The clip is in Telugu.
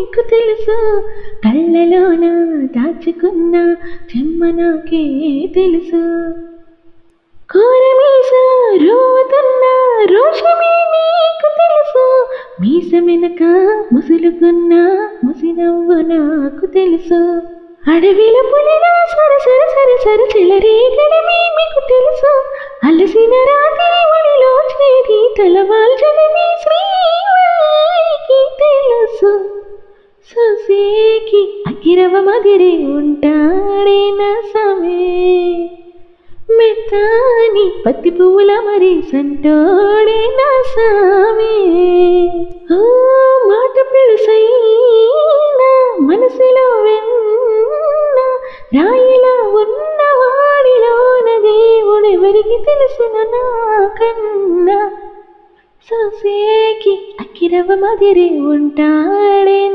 నీకు తెలుసు కళ్ళలోన దాచుకున్న చెమ్మ నాకే తెలుసు కోరమీస రోతున్న రోషమే నీకు తెలుసు మీసమెనక ముసులుకున్న ముసినవ్వు నాకు తెలుసు అడవిలో పులిన సర సర సర సర చెలరేగడమే మీకు తెలుసు అలసిన రాత్రి ఒడిలో చేరి తలవాల్చడమే శ్రీవారికి తెలుసు సొసేకి అకిరవ మదిరే ఉంటాడే నా సమే మెత్తాని పత్తి పువ్వుల మరి సంటోడే నా సామే ఓ మాట పిలుసైనా మనసులో వెన్న రాయిలా ఉన్న వాడిలోన దేవుడెవరికి తెలుసును నాకన్నా సొసేకి అకిరవ మదిరే ఉంటాడే